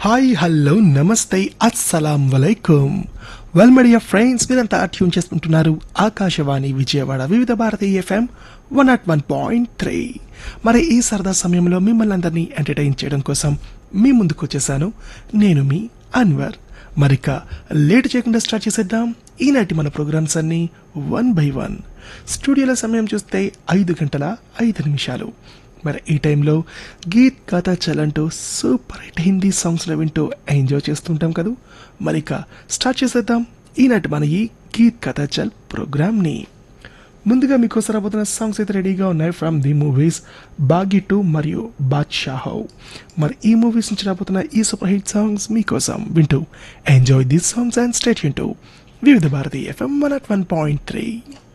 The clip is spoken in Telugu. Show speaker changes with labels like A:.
A: హాయ్ హలో నమస్తే అస్సలాం వలైకుం వెల్ మీడియా ఫ్రెండ్స్ మీరంతా ట్యూన్ చేసుకుంటున్నారు Akashvani Vijayawada Vividh Bharati FM one not one point three మరి ఈ సరదా సమయంలో మిమ్మల్ని అందరినీ ఎంటర్టైన్ చేయడం కోసం మీ ముందుకు వచ్చేసాను నేను మీ అన్వర్ మరిక లేట్ చేయకుండా స్టార్ట్ చేసేద్దాం ఈనాటి మన ప్రోగ్రామ్స్ అన్ని వన్ బై వన్ స్టూడియోలో సమయం చూస్తే ఐదు గంటల ఐదు నిమిషాలు మరి ఈ టైంలో గీత్ కథ చలంటూ సూపర్ హిట్ హిందీ సాంగ్స్లో వింటూ ఎంజాయ్ చేస్తుంటాం కదా మరి ఇక స్టార్ట్ చేసేద్దాం ఈనాటి మన ఈ గీత్ కథ చల్ ప్రోగ్రామ్ని ముందుగా మీకోసం రాబోతున్న సాంగ్స్ అయితే రెడీగా ఉన్నాయి from the movies Baaghi two మరియు బాద్షాహో మరి ఈ మూవీస్ నుంచి రాబోతున్న ఈ సూపర్ హిట్ సాంగ్స్ మీకోసం వింటూ enjoy these songs and stay వింటూ Vividh Bharati FM one at one point three